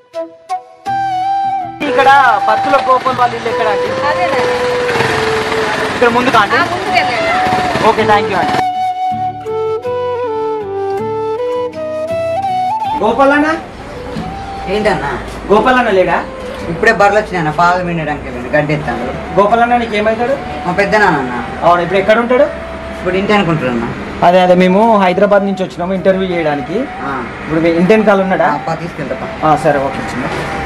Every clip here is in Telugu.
ఇక్కడ పత్తుల గోపాల్ వాళ్ళ ఇల్లు ఎక్కడ అండి అదేనండి ఇక్కడ ముందు కాండి ఆ ముందుకు వెళ్ళండి ఓకే థ్యాంక్ యూ అండి గోపాల్ అన్న ఏంటన్నా గోపాల్ అన్న లేడా ఇప్పుడే బర్రెలు వచ్చినాయన్న పాలు వినడానికి వెళ్ళండి గడ్డి ఎత్తాను గోపాల్ అన్న నీకు ఏమవుతాడు మా పెద్దనాన్న అవును ఇప్పుడు ఎక్కడ ఉంటాడు ఇప్పుడు ఇంటి అనుకుంటున్నా అదే అదే మేము హైదరాబాద్ నుంచి వచ్చినాము ఇంటర్వ్యూ చేయడానికి ఇప్పుడు మీ ఇంటి వెనకాల ఉన్నాడా పా తీసుకెళ్తా ఆ, సరే ఓకే చిన్న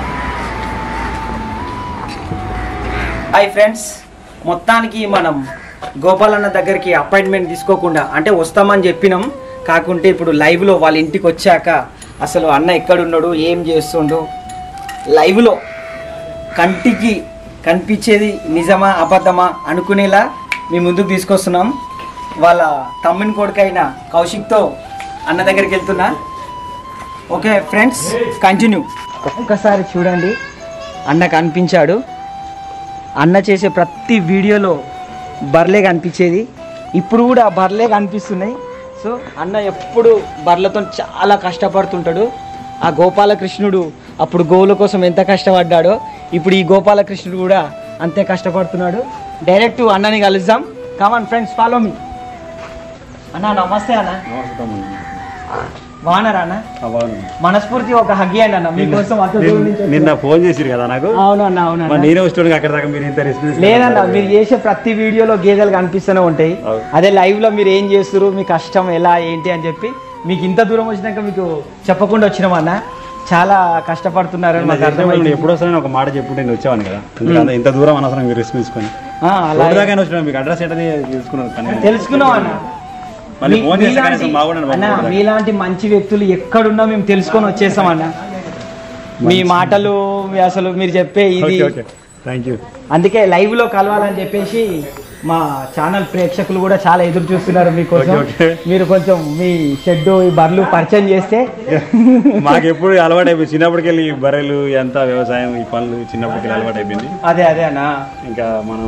హాయ్ ఫ్రెండ్స్ మొత్తానికి మనం గోపాల్ అన్న దగ్గరికి అపాయింట్మెంట్ తీసుకోకుండా అంటే వస్తామని చెప్పినాం కాకుంటే ఇప్పుడు లైవ్లో వాళ్ళ ఇంటికి వచ్చాక అసలు అన్న ఎక్కడున్నాడు ఏం చేస్తుండు లైవ్లో కంటికి కనిపించేది నిజమా అబద్ధమా అనుకునేలా మీ ముందుకు తీసుకొస్తున్నాం వాళ్ళ తమ్ముని కొడుకైన కౌశిక్తో అన్న దగ్గరికి వెళ్తున్నా ఓకే ఫ్రెండ్స్ కంటిన్యూ ఒక్కసారి చూడండి అన్న కనిపించాడు అన్న చేసే ప్రతి వీడియోలో బర్లే కనిపించేది ఇప్పుడు కూడా ఆ బర్లే కనిపిస్తున్నాయి సో అన్న ఎప్పుడు బర్లతో చాలా కష్టపడుతుంటాడు ఆ గోపాలకృష్ణుడు అప్పుడు గోవుల కోసం ఎంత కష్టపడ్డాడో ఇప్పుడు ఈ గోపాలకృష్ణుడు కూడా అంతే కష్టపడుతున్నాడు డైరెక్ట్ అన్నని కలుద్దాం కమాన్ ఫ్రెండ్స్ ఫాలో మీ అన్న నమస్తే అన్న బాగున్నారా అన్న మనస్ఫూర్తి ఒక హగ్గి అండి అన్న మీకోసం అంత దూరం నుంచి వచ్చాను. నిన్న ఫోన్ చేసిరు కదా నాకు అవును అన్న అవును మరి అన్న నేనే వస్తుండే అక్కడ దాకా మీరు ఇంత రెస్పాన్స్ లేదన్న మీరు చేసే ప్రతి వీడియోలో గేదెలు కనిపిస్తూనే ఉంటాయి అవును. అదే లైవ్ లో మీరు ఏం చేస్తారు మీ కష్టం ఎలా ఏంటి అని చెప్పి మీకు ఇంత దూరం వచ్చినాక మీకు చెప్పకుండా వచ్చినాం అన్న చాలా కష్టపడుతున్నారని మాకు అర్థమైంది ఎప్పుడు వస్తానని ఒక మాట చెప్పుంటే నేను వచ్చేవాను కదా ఎందుకంటే ఇంత దూరం అనవసరం మీరు రిస్క్ తీసుకొని ఆ, అలా రోడ్డు దాకా వచ్చిన మీకు అడ్రస్ ఏంటది తీసుకున్నాను కానీ తెలుసుకున్నాం అన్న మళ్ళీ మీ- ఫోన్ చేస్తే మీలాంటి- కనీసం బాగుండండి బాబు అన్న రోడ్డు దాకా. మీలాంటి మంచి వ్యక్తులు ఎక్కడున్నా మేము తెలుసుకొని వచ్చేసాం అన్న మీ మాటలు మీ అసలు మీరు చెప్పే ఇది ఓకే ఓకే థ్యాంక్ యూ అందుకే లైవ్ లో కలవాలని చెప్పేసి మా ఛానల్ ప్రేక్షకులు కూడా చాలా ఎదురు చూస్తున్నారు మీకోసం ఓకే, ఓకే. మీరు కొంచెం మీ షెడ్ ఈ బర్లు పరిచయం చేస్తే మాకు ఎప్పుడు అలవాటు అయిపోయింది చిన్నప్పటికెళ్ళి ఈ బర్రెలు ఎంత వ్యవసాయం ఈ పనులు చిన్నప్పటికెళ్ళి అలవాటు అయిపోయింది అదే అదే అన్న ఇంకా మనం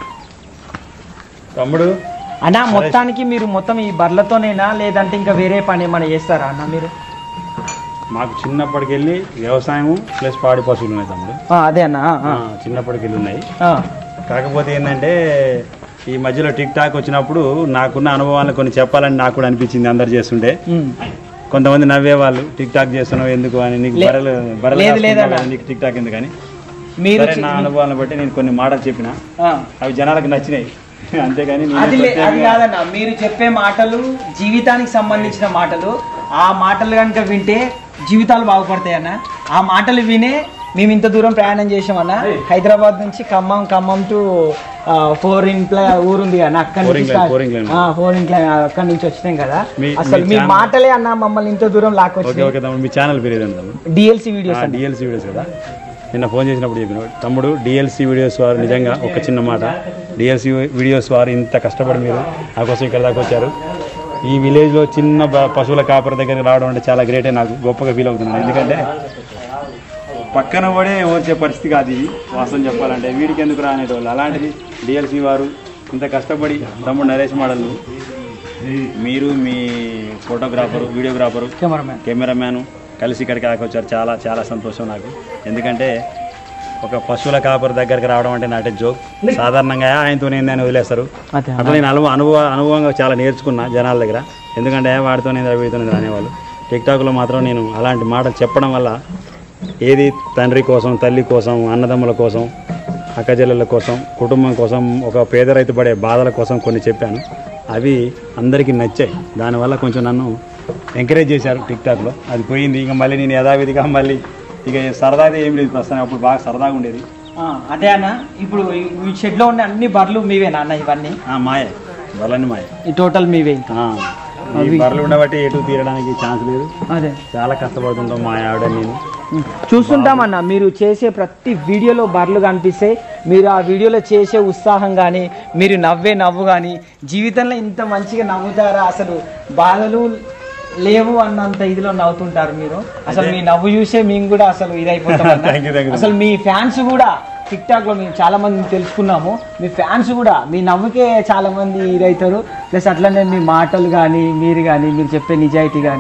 తమ్ముడు అన్న మొత్తానికి మీరు మొత్తం ఈ బర్లతోనేనా లేదంటే ఇంకా వేరే పని ఏమైనా చేస్తారా అన్న మీరు మాకు చిన్నప్పటికెళ్ళి వ్యవసాయం ప్లస్ పాడి పశువులు ఉన్నాయి తమ్ముడు ఆ, అదే అన్న ఆ, ఆ, చిన్నప్పటికెళ్ళి ఉన్నాయి ఆ. కాకపోతే ఏంటంటే ఈ మధ్యలో టిక్ టాక్ వచ్చినప్పుడు నాకున్న అనుభవాలను కొన్ని చెప్పాలని నాకు కూడా అనిపించింది అందరు చేస్తుంటే ఉమ్. కొంతమంది నవ్వేవాళ్ళు టిక్ టాక్ చేస్తున్నావు ఎందుకు అని నీకు లే- బర్రెలు బర్రెలు లేదు, కాసుకుంటావు లేదన్న. కదా, నీకు టిక్ టాక్ ఎందుకని మీరు సరే నా అనుభవాలను బట్టి నేను కొన్ని మాటలు చెప్పిన ఆ. అవి జనాలకు నచ్చినాయి అంతేగాని నేను అది లే- అది ప్రత్యేకంగా- కాదన్న మీరు చెప్పే మాటలు జీవితానికి సంబంధించిన మాటలు ఆ మాటలు కనుక వింటే జీవితాలు బాగుపడతాయి అన్న ఆ మాటలు వినే మేము ఇంత దూరం ప్రయాణం చేసామన్న హైదరాబాద్ నుంచి ఖమ్మం ఖమ్మం టు ఫోర్ ఇంట్ల ఊరుంది అన్న అక్కడి Four నుంచి Incline, Four Incline. ఫోర్ ఇంట్ల అక్కడి నుంచి వచ్చినాం కదా మీ- అసలు మీ మీ channel- మాటలే అన్న మమ్మల్ని ఇంత దూరం ఓకే లాక్కొచ్చింది ఓకే తమ్ముడు మీ ఛానల్ పేరు ఏదండి తమ్ముడు డిఎల్సి వీడియోస్ అన్న డిఎల్సీ వీడియోస్ కదా నిన్న ఫోన్ చేసినప్పుడు చెప్పిన తమ్ముడు డిఎల్సీ వీడియోస్ వారు నిజంగా ఒక చిన్న మాట డిఎల్సీ వీడియోస్ వారు ఇంత కష్టపడి మీరు నా కోసం ఇక్కడ దాకా వచ్చారు ఈ విలేజ్లో చిన్న బ- పశువుల కాపర దగ్గరికి రావడం అంటే చాలా గ్రేటే నాకు గొప్పగా ఫీల్ అవుతున్నాను ఎందుకంటే పక్కన పడే వచ్చే పరిస్థితి కాదు ఇది వాస్తవం చెప్పాలంటే వీడికి ఎందుకు రానేటోళ్ళు అలాంటిది డిఎల్సీ వారు ఇంత కష్టపడి తమ్ముడు నరేష్ మోడల్ మీరు మీ ఫోటోగ్రాఫరు వీడియోగ్రాఫరు కెమెరామ్యాన్ కెమెరామ్యాన్ కలిసి ఇక్కడికి దాకా వచ్చారు చాలా చాలా సంతోషం నాకు ఎందుకంటే ఒక పశువుల కాపరి దగ్గరికి రావడం అంటే నాటే జోక్ సాధారణంగా ఆయనతో నేను వదిలేస్తారు అదే అట్లా నేను అనుభవ అనుభవ అనుభవంగా చాలా నేర్చుకున్నా జనాల దగ్గర ఎందుకంటే వాడితో వీడితో అనేవాళ్ళు టిక్టాక్లో మాత్రం నేను అలాంటి మాటలు చెప్పడం వల్ల ఏది తండ్రి కోసం తల్లి కోసం అన్నదమ్ముల కోసం అక్కచెల్లెల కోసం కుటుంబం కోసం ఒక పేద రైతు పడే బాధల కోసం కొన్ని చెప్పాను అవి అందరికీ నచ్చాయి దానివల్ల కొంచెం నన్ను ఎంకరేజ్ చేశారు టిక్టాక్లో అది పోయింది ఇంకా మళ్ళీ నేను యథావిధిగా మళ్ళీ ఇక సరదాగా ఏం లేదు ప్రస్తుతం అప్పుడు బాగా సరదాగా ఉండేది ఆ, అదే అన్న ఇప్పుడు ఈ- ఈ షెడ్ లో ఉన్న అన్ని బర్లు మీవేనా అన్న ఇవన్నీ ఆ, మాయే బర్లని మాయే ఈ టోటల్ మీవే ఇంకా ఆ, ఈ బర్రెలు ఉండబట్టి ఎటు తీరడానికి ఛాన్స్ లేదు అదే చాలా కష్టపడుతుంటాం మా ఆవిడ నేను చూస్తుంటామన్న మీరు చేసే ప్రతి వీడియోలో బర్లు కనిపిస్తే మీరు ఆ వీడియోలో చేసే ఉత్సాహం కానీ మీరు నవ్వే నవ్వు కానీ జీవితంలో ఇంత మంచిగా నవ్వుతారా అసలు బాధలు లేవు అన్నంత ఇదిలో నవ్వుతుంటారు మీరు అసలు మీ నవ్వు చూసే మేము కూడా అసలు ఇదైపోతాం అన్న. Thank you, thank you. అసలు మీ ఫ్యాన్స్ కూడా టిక్ టాక్ లో మేము చాలా మంది తెలుసుకున్నాము మీ ఫ్యాన్స్ కూడా మీ నవ్వుకే చాలా మంది ఇదవుతారు ప్లస్ అట్లనే మీ మాటలు కానీ మీరు కానీ మీరు చెప్పే నిజాయితీ కానీ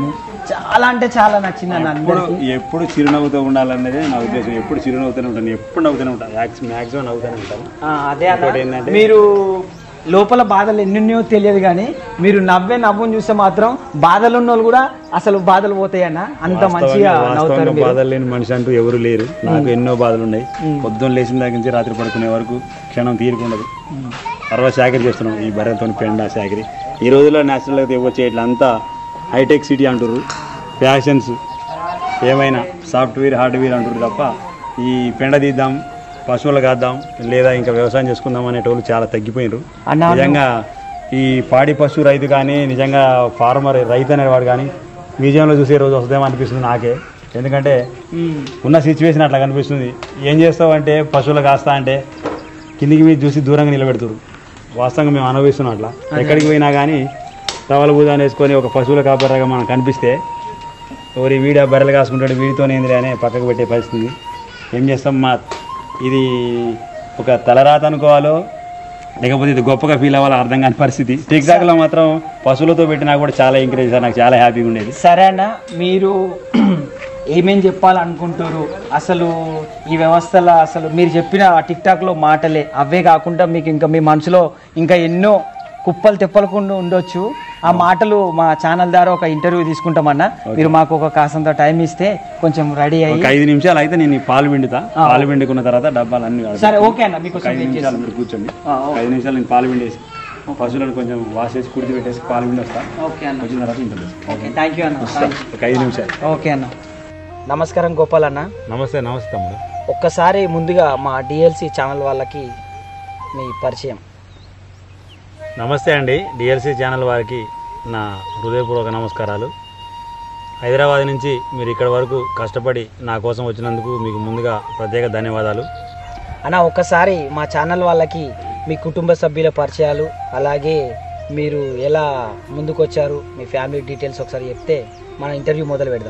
చాలా అంటే చాలా నచ్చింది అన్న ఎప్పుడు అందరికీ ఎప్పుడు చిరునవ్వుతో ఉండాలనేది నా ఉద్దేశం ఎప్పుడు చిరునవ్వుతూనే ఉంటాను ఎప్పుడు నవ్వుతూనే ఉంటాను మ్యాక్సిమం నవ్వుతూనే ఉంటాను ఆ, అదే ఇంకోటి అన్న ఏంటంటే- మీరు లోపల బాధలు ఎన్నెన్నో తెలియదు కానీ మీరు నవ్వే నవ్వుని చూస్తే మాత్రం బాధలు ఉన్న వాళ్ళు కూడా అసలు బాధలు పోతాయన్న అంత మంచిగా వాస్తవంగా- నవ్వుతారు వాస్తవంగా మీరు. బాధలు లేని మనిషి అంటూ ఎవరు లేరు నాకు ఎన్నో బాధలు ఉన్నాయి పొద్దున్న లేచిన దగ్గర నుంచి రాత్రి పడుకునే వరకు క్షణం తీరుకుండదు తర్వాత చాకరీ చేస్తున్నాం ఈ బర్రెలతో పెండ చాకరీ ఈ రోజుల్లో నేషనల్ అయితే ఇవ్వచ్చు ఇట్లా అంతా హైటెక్ సిటీ అంటారు ఫ్యాషన్స్ ఏమైనా సాఫ్ట్వేర్ హార్డ్వేర్ అంటారు తప్ప ఈ పెండ తీద్దాం పశువులు కాద్దాం లేదా ఇంకా వ్యవసాయం చేసుకుందాం అనేటోళ్ళు చాలా తగ్గిపోయినారు అన్నా నిజంగా ఈ పాడి పశు రైతు కానీ నిజంగా ఫార్మర్ రైతు అనేవాడు కానీ మ్యూజియంలో చూసే రోజు వస్తుందేమో అనిపిస్తుంది నాకే ఎందుకంటే ఉమ్. ఉన్న సిచ్యువేషన్ అట్లా కనిపిస్తుంది ఏం చేస్తావు అంటే పశువులు కాస్తా అంటే కిందికి మీద చూసి దూరంగా నిలబెడుతురు వాస్తవంగా మేము అనుభవిస్తున్నాం అట్లా ఎక్కడికి పోయినా కానీ టవల్ బూదాన్ని వేసుకొని ఒక పశువుల కాపరాగా మనకు కనిపిస్తే ఎవరి వీడ బర్రెలు కాసుకుంటాడు వీడితో ఏంది అనే పక్కకు పెట్టే పరిస్థితి ఏం చేస్తాం మా ఇది ఒక తలరాత అనుకోవాలో లేకపోతే ఇది గొప్పగా ఫీల్ అవ్వాలో అర్థం కాని పరిస్థితి టిక్ టాక్లో మాత్రం పశువులతో పెట్టినా కూడా చాలా ఎంకరేజ్ సార్ నాకు చాలా హ్యాపీగా ఉండేది సరే అన్న మీరు ఏమేం చెప్పాలనుకుంటారు అసలు ఈ వ్యవస్థలో అసలు మీరు చెప్పిన టిక్ టాక్లో మాటలే అవే కాకుండా మీకు ఇంకా మీ మనసులో ఇంకా ఎన్నో కుప్పలు తెప్పలకుండా ఉండొచ్చు ఆ మాటలు మా ఛానల్ ద్వారా ఒక ఇంటర్వ్యూ తీసుకుంటామన్నా మీరు మాకు ఒక కాసంత టైం ఇస్తే కొంచెం రెడీ ఒక అయ్యి ఐదు నిమిషాలు అయితే నేను ఈ పాలు పిండుతా పాలు పిండుకున్న తర్వాత డబ్బాలు అన్ని కడతా. సరే ఓకే అన్న మీకు ఒక ఐదు నిమిషాలు మీరు కూర్చోండి ఒక ఐదు నిమిషాలు నేను పాలు పిండేసి పశువులను కొంచెం వాష్ చేసి కుడితి పెట్టేసి పాలు పిండి వస్తా ఓకే అన్న వచ్చిన తర్వాత ఇంటర్ ఓకే థ్యాంక్ యూ అన్న ఒక ఐదు నిమిషాలు ఓకే అన్న నమస్కారం గోపాల్ అన్న నమస్తే నమస్తే తమ్ముడు ఒక్కసారి ముందుగా మా డిఎల్సి ఛానల్ వాళ్ళకి మీ పరిచయం నమస్తే అండి డిఎల్సి ఛానల్ వారికి నా హృదయపూర్వక నమస్కారాలు హైదరాబాద్ నుంచి మీరు ఇక్కడ వరకు కష్టపడి నా కోసం వచ్చినందుకు మీకు ముందుగా ప్రత్యేక ధన్యవాదాలు అన్న ఒక్కసారి మా ఛానల్ వాళ్ళకి మీ కుటుంబ సభ్యుల పరిచయాలు అలాగే మీరు ఎలా ముందుకు వచ్చారు మీ ఫ్యామిలీ డీటెయిల్స్ ఒకసారి చెప్తే మన ఇంటర్వ్యూ మొదలు పెడదాం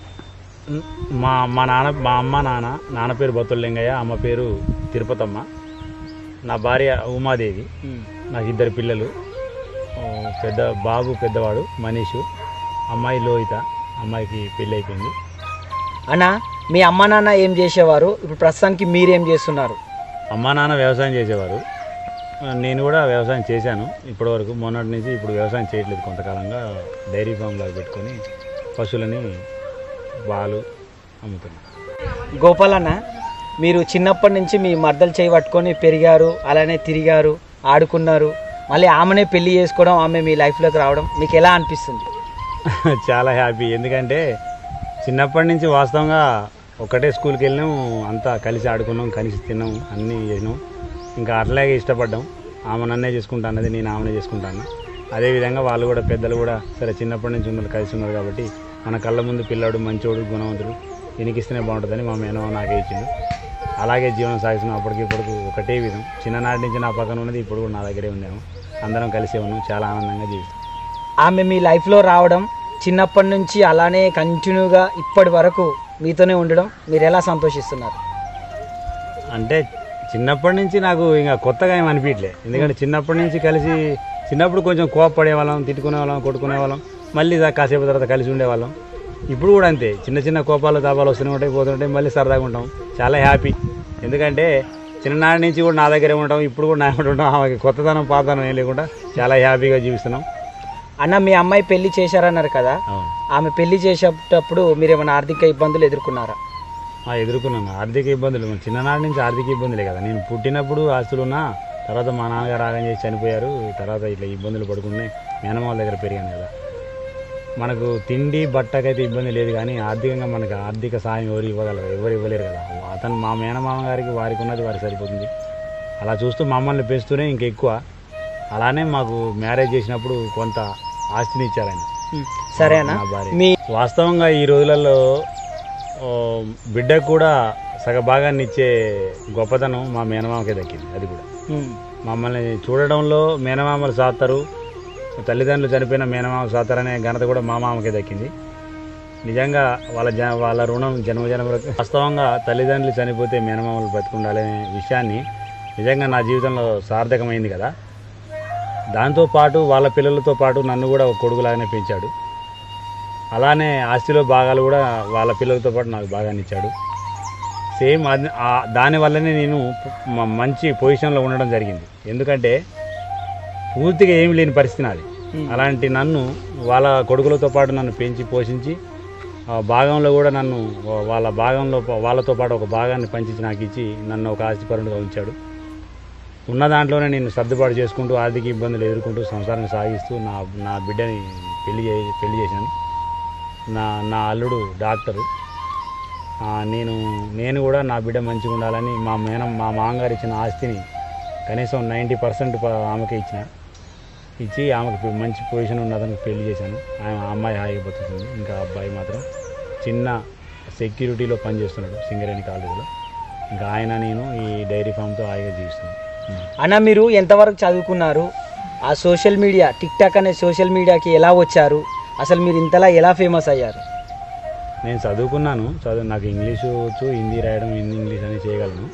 మా మా నాన్న మా అమ్మ నాన్న నాన్న పేరు బొత్తుల లింగయ్య అమ్మ పేరు తిరుపతమ్మ నా భార్య ఉమాదేవి నాకు ఇద్దరు పిల్లలు ఓ, పెద్ద బాబు పెద్దవాడు మనీషు అమ్మాయి లోహిత అమ్మాయికి పెళ్ళి అయిపోయింది అన్న మీ అమ్మ నాన్న ఏం చేసేవారు ఇప్పుడు ప్రస్తుతానికి మీరేం చేస్తున్నారు అమ్మా నాన్న వ్యవసాయం చేసేవారు ఆ, నేను కూడా వ్యవసాయం చేశాను ఇప్పటివరకు మొన్నటి నుంచి ఇప్పుడు వ్యవసాయం చేయట్లేదు కొంతకాలంగా డైరీ ఫామ్ లాగా పెట్టుకొని పశువులని పాలు అమ్ముతున్నాను గోపాల్ అన్న మీరు చిన్నప్పటి నుంచి మీ మర్దలు చేయి పట్టుకొని పెరిగారు అలానే తిరిగారు ఆడుకున్నారు మళ్ళీ ఆమెనే పెళ్లి చేసుకోవడం ఆమె మీ లైఫ్లోకి రావడం మీకు ఎలా అనిపిస్తుంది చాలా హ్యాపీ ఎందుకంటే చిన్నప్పటి నుంచి వాస్తవంగా ఒకటే స్కూల్కి వెళ్ళినాం అంతా కలిసి ఆడుకున్నాం కలిసి తిన్నాం అన్నీ చేసినాం ఇంకా అట్లాగే ఇష్టపడ్డాం ఆమె నన్నే చేసుకుంటా అన్నది నేను ఆమెనే చేసుకుంటాను అదేవిధంగా వాళ్ళు కూడా పెద్దలు కూడా సరే చిన్నప్పటి నుంచి ఉన్నారు కలిసి ఉన్నారు కాబట్టి మన కళ్ళ ముందు పిల్లాడు మంచోడు గుణవంతుడు ఇనికిస్తేనే బాగుంటుందని మా మేనమామ నాకే ఇచ్చింది అలాగే జీవనం సాగిస్తున్నాం అప్పటికి ఇప్పటికి ఒకటే విధం చిన్ననాటి నుంచి నా పక్కన ఉన్నది ఇప్పుడు కూడా నా దగ్గరే ఉన్నాము అందరం కలిసే ఉన్నాం చాలా ఆనందంగా జీవిస్తాం ఆమె మీ లైఫ్లో రావడం చిన్నప్పటి నుంచి అలానే కంటిన్యూగా ఇప్పటి వరకు మీతోనే ఉండడం మీరు ఎలా సంతోషిస్తున్నారు అంటే చిన్నప్పటి నుంచి నాకు ఇంకా కొత్తగా ఏం అనిపించలే ఎందుకంటే చిన్నప్పటి నుంచి కలిసి చిన్నప్పుడు కొంచెం కోపపడే వాళ్ళం తిట్టుకునే వాళ్ళం కొట్టుకునే వాళ్ళం మళ్ళీ దా- కాసేపు తర్వాత కలిసి ఉండేవాళ్ళం ఇప్పుడు కూడా అంతే చిన్న చిన్న కోపాలు తాపాలు వస్తూనే ఉంటాయి పోతుంటాయి మళ్ళీ సరదాగా ఉంటాం చాలా హ్యాపీ ఎందుకంటే చిన్ననాటి నుంచి కూడా నా దగ్గరే ఉంటాం ఇప్పుడు కూడా నా వెంట ఉంటాం ఆమెకి కొత్తదనం పాతదనం ఏం లేకుండా చాలా హ్యాపీగా జీవిస్తున్నాం అన్న మీ అమ్మాయి పెళ్లి చేశారన్నారు కదా అవును ఆమె పెళ్లి చేసేటప్పుడు మీరు ఏమైనా ఆర్థిక ఇబ్బందులు ఎదుర్కొన్నారా ఆ, ఎదుర్కొన్నాను ఆర్థిక ఇబ్బందులు మన చిన్ననాటి నుంచి ఆర్థిక ఇబ్బందులే కదా నేను పుట్టినప్పుడు ఆస్తులు ఉన్నా తర్వాత మా నాన్నగారు ఆగం చేసి చనిపోయారు తర్వాత ఇట్లా ఇబ్బందులు పడుకునే మేనమాల దగ్గర పెరిగాను కదా మనకు తిండి బట్టకైతే ఇబ్బంది లేదు కానీ ఆర్థికంగా మనకు ఆర్థిక సాయం ఎవరు ఇవ్వగలరు ఎవరు ఇవ్వలేరు కదా అతను మా మేనమామ గారికి వారికి ఉన్నది వారికి సరిపోతుంది అలా చూస్తూ మమ్మల్ని పెంచుతూనే ఇంకెక్కువ అలానే మాకు మ్యారేజ్ చేసినప్పుడు కొంత ఆస్తిని ఇచ్చారు ఆయన సరేనా నా భార్య. మీ వాస్తవంగా ఈ రోజులలో ఓ, బిడ్డకు కూడా సగ భాగాన్ని ఇచ్చే గొప్పతనం మా మేనమామకే దక్కింది అది కూడా ఉమ్. మమ్మల్ని చూడడంలో మేనమామలు సాస్తారు తల్లిదండ్రులు చనిపోయిన మేనమామ సాతారనే ఘనత కూడా మా మామకే దక్కింది నిజంగా వాళ్ళ జ వాళ్ళ రుణం జన్మ జన్మలకు వాస్తవంగా తల్లిదండ్రులు చనిపోతే మేనమామలు బతుకుండాలనే విషయాన్ని నిజంగా నా జీవితంలో సార్థకమైంది కదా దాంతో పాటు వాళ్ళ పిల్లలతో పాటు నన్ను కూడా ఒక కొడుకులాగానే పెంచాడు అలానే ఆస్తిలో భాగాలు కూడా వాళ్ళ పిల్లలతో పాటు నాకు భాగాన్ని ఇచ్చాడు సేమ్ అది ఆ- దానివల్లనే నేను మ- మంచి పొజిషన్లో ఉండడం జరిగింది ఎందుకంటే పూర్తిగా ఏమి లేని పరిస్థితి నాది అలాంటి నన్ను వాళ్ళ కొడుకులతో పాటు నన్ను పెంచి పోషించి ఆ భాగంలో కూడా నన్ను వా- వాళ్ళ భాగంలో ప- వాళ్ళతో పాటు ఒక భాగాన్ని పంచి నాకు ఇచ్చి నన్ను ఒక ఆస్తిపరుడుగా ఉంచాడు ఉన్న దాంట్లోనే నేను సర్దుబాటు చేసుకుంటూ ఆర్థిక ఇబ్బందులు ఎదుర్కొంటూ సంసారాన్ని సాగిస్తూ నా నా బిడ్డని పెళ్లి చే పెళ్లి చేశాను నా నా అల్లుడు డాక్టరు ఆ, నేను నేను కూడా నా బిడ్డ మంచిగా ఉండాలని మా మేనం మా మామగారు ఇచ్చిన ఆస్తిని కనీసం నైంటీ పర్సెంట్ ఆమెకే ఇచ్చిన ఇచ్చి ఆమెకు పె- మంచి పొజిషన్ ఉన్న అతనికి పెళ్లి చేశాను ఆమె ఆ అమ్మాయి హాయిగా బతుకుతుంది ఇంకా అబ్బాయి మాత్రం చిన్న సెక్యూరిటీలో పనిచేస్తున్నాడు సింగరేణి కాలేజీలో ఇంకా ఆయన నేను ఈ డైరీ ఫామ్తో హాయిగా జీవిస్తున్నాను అన్న మీరు ఎంతవరకు చదువుకున్నారు ఆ సోషల్ మీడియా టిక్ టాక్ అనే సోషల్ మీడియాకి ఎలా వచ్చారు అసలు మీరు ఇంతలా ఎలా ఫేమస్ అయ్యారు నేను చదువుకున్నాను చదువు నాకు ఇంగ్లీషు వచ్చు హిందీ రాయడం హిందీ ఇంగ్లీష్ అని చేయగలను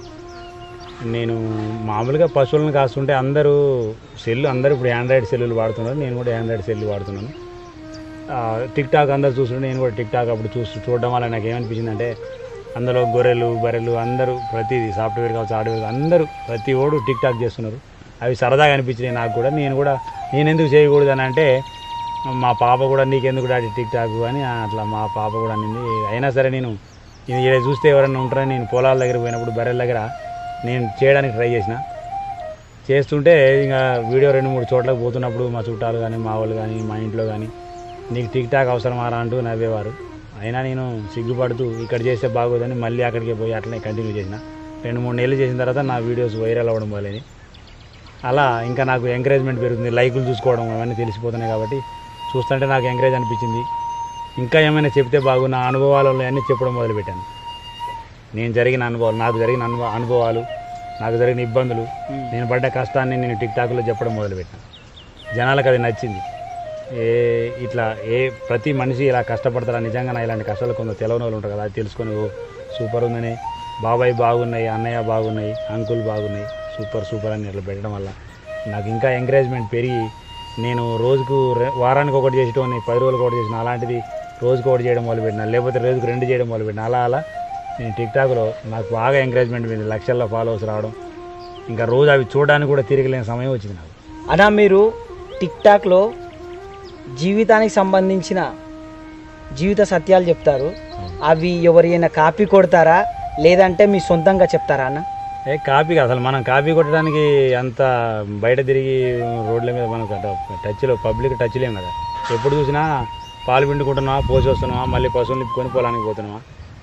నేను మామూలుగా పశువులను కాస్తుంటే అందరూ సెల్ అందరూ ఇప్పుడు ఆండ్రాయిడ్ సెల్లులు వాడుతున్నారు నేను కూడా ఆండ్రాయిడ్ సెల్లు వాడుతున్నాను ఆ, టిక్ టాక్ అందరు చూస్తుంటే నేను కూడా టిక్ టాక్ అప్పుడు చూస్తూ చూడడం వల్ల నాకు ఏమనిపించింది అంటే అందులో గొర్రెలు బర్రెలు అందరూ ప్రతిదీ సాఫ్ట్వేర్ కావచ్చు హార్డ్వేర్ కావచ్చు, అందరూ ప్రతి ఓడు టిక్ టాక్ చేస్తున్నారు అవి సరదాగా అనిపించినాయి నాకు కూడా నేను కూడా నేను ఎందుకు చేయకూడదు అని అంటే మా పాప కూడా నీకెందుకు డాడీ టిక్ టాక్ అని అట్లా మా పాప కూడా అనింది అయినా సరే నేను ఇది ఈడ చూస్తే ఎవరైనా ఉంటారని నేను పొలాల దగ్గర పోయినప్పుడు బర్రెల దగ్గర నేను చేయడానికి ట్రై చేసిన చేస్తుంటే ఇంకా వీడియో రెండు మూడు చోట్లకు పోతున్నప్పుడు మా చుట్టాలు కానీ మా వాళ్ళు కానీ మా ఇంట్లో కానీ నీకు టిక్ టాక్ అవసరమారా అంటూ నవ్వేవారు అయినా నేను సిగ్గుపడుతూ ఇక్కడ చేస్తే బాగోదని మళ్ళీ అక్కడికి పోయి అట్లనే కంటిన్యూ చేసిన రెండు మూడు నెలలు చేసిన తర్వాత నా వీడియోస్ వైరల్ అవ్వడం వల్లని అలా ఇంకా నాకు ఎంకరేజ్మెంట్ పెరుగుతుంది లైకులు చూసుకోవడం అవన్నీ తెలిసిపోతున్నాయి కాబట్టి చూస్తుంటే నాకు ఎంకరేజ్ అనిపించింది ఇంకా ఏమైనా చెప్తే బాగు నా అనుభవాలు అన్నీ చెప్పడం మొదలుపెట్టాను నేను జరిగిన అనుభవాలు నాకు జరిగిన అనుభవ అనుభవాలు నాకు జరిగిన ఇబ్బందులు నేను పడ్డ కష్టాన్ని నేను టిక్ టాక్లో చెప్పడం మొదలుపెట్టాను జనాలకు అది నచ్చింది ఏ ఇట్లా ఏ ప్రతి మనిషి ఇలా కష్టపడతారా నిజంగా నా ఇలాంటి కష్టాలు కొంత తెలవని వాళ్ళు ఉంటారు కదా అది తెలుసుకొని ఓ సూపర్ ఉందని బాబాయ్ బాగున్నాయి అన్నయ్య బాగున్నాయి అంకుల్ బాగున్నాయి సూపర్ సూపర్ అని ఇట్లా పెట్టడం వల్ల నాకు ఇంకా ఎంకరేజ్మెంట్ పెరిగి నేను రోజుకు రె- వారానికి ఒకటి చేసేటోని పది రోజులకు ఒకటి చేసిన అలాంటిది రోజుకు ఒకటి చేయడం మొదలుపెట్టిన లేకపోతే రోజుకు రెండు చేయడం మొదలుపెట్టిన అలా అలా నేను టిక్ టాక్లో నాకు బాగా ఎంకరేజ్మెంట్ పోయింది లక్షల్లో ఫాలోవర్స్ రావడం ఇంకా రోజు అవి చూడడానికి కూడా తిరగలేని సమయం వచ్చింది నాకు అన్నా మీరు టిక్ టాక్లో జీవితానికి సంబంధించిన జీవిత సత్యాలు చెప్తారు అవి ఎవరైనా కాపీ కొడతారా లేదంటే మీ సొంతంగా చెప్తారా అన్న ఏ కాపీ కాదు. అసలు మనం కాపీ కొట్టడానికి అంత బయట తిరిగి రోడ్ల మీద మనకు అంత టచ్లో పబ్లిక్ టచ్ లేం కదా ఎప్పుడు చూసినా పాలు పిండుకుంటున్నావా పోసి వస్తున్నావా మళ్ళీ పశువులు నిప్పుకొని పొలానికి పోతున్నావా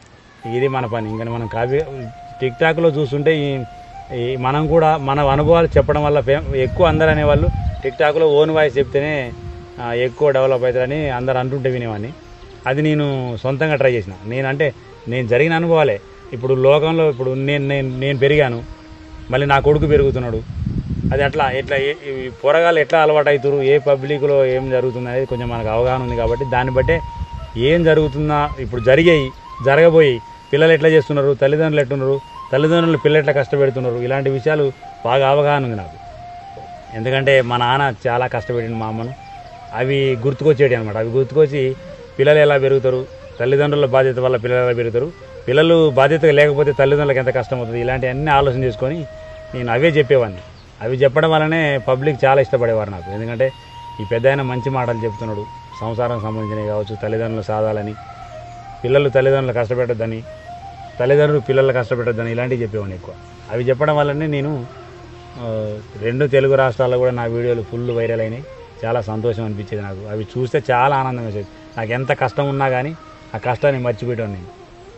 ఇది మన పని ఇంకా మనం కాపీ టిక్ టాక్లో చూస్తుంటే ఈ ఈ మనం కూడా మన అనుభవాలు చెప్పడం వల్ల ఫే ఎక్కువ అందరు అనేవాళ్ళు టిక్ టాక్లో ఓన్ వాయిస్ చెప్తేనే ఆ, ఎక్కువ డెవలప్ అవుతారని అందరు అంటుంటే వినేవాడిని అది నేను సొంతంగా ట్రై చేసిన నేనంటే నేను జరిగిన అనుభవాలే ఇప్పుడు లోకంలో ఇప్పుడు నేను నేను నేను పెరిగాను మళ్ళీ నా కొడుకు పెరుగుతున్నాడు అది అట్లా ఎట్లా ఏ- ఈ పోరగాళ్ళు ఎట్లా అలవాటు అవుతారు ఏ పబ్లిక్లో ఏం జరుగుతుంది అనేది కొంచెం మనకు అవగాహన ఉంది కాబట్టి దాన్ని బట్టే ఏం జరుగుతుందా ఇప్పుడు జరిగాయి జరగబోయి పిల్లలు ఎట్లా చేస్తున్నారు తల్లిదండ్రులు ఎట్టున్నారు తల్లిదండ్రులు పిల్లలు ఎట్లా కష్టపెడుతున్నారు ఇలాంటి విషయాలు బాగా అవగాహన ఉంది నాకు ఎందుకంటే మా నాన్న చాలా కష్టపెట్టిండు మా అమ్మను అవి గుర్తుకొచ్చేటి అనమాట అవి గుర్తుకొచ్చి పిల్లలు ఎలా పెరుగుతారు తల్లిదండ్రుల బాధ్యత వల్ల పిల్లలు ఎలా పెరుగుతారు పిల్లలు బాధ్యత లేకపోతే తల్లిదండ్రులకు ఎంత కష్టం అవుతుంది ఇలాంటి అన్ని ఆలోచన చేసుకొని నేను అవే చెప్పేవాడిని అవి చెప్పడం వల్లనే పబ్లిక్ చాలా ఇష్టపడేవారు నాకు ఎందుకంటే ఈ పెద్ద మంచి మాటలు చెప్తున్నాడు సంసారం సంబంధించినవి కావచ్చు తల్లిదండ్రులు సాధాలని పిల్లలు తల్లిదండ్రులు కష్టపెట్టద్దని తల్లిదండ్రులు పిల్లలు కష్టపెట్టద్దని ఇలాంటివి చెప్పేవాడిని ఎక్కువ అవి చెప్పడం వల్లనే నేను ఆ, రెండు తెలుగు రాష్ట్రాల్లో కూడా నా వీడియోలు ఫుల్ వైరల్ అయినాయి చాలా సంతోషం అనిపించేది నాకు అవి చూస్తే చాలా ఆనందం వేసేది నాకు ఎంత కష్టం ఉన్నా కానీ ఆ కష్టాన్ని మర్చిపోయాను నేను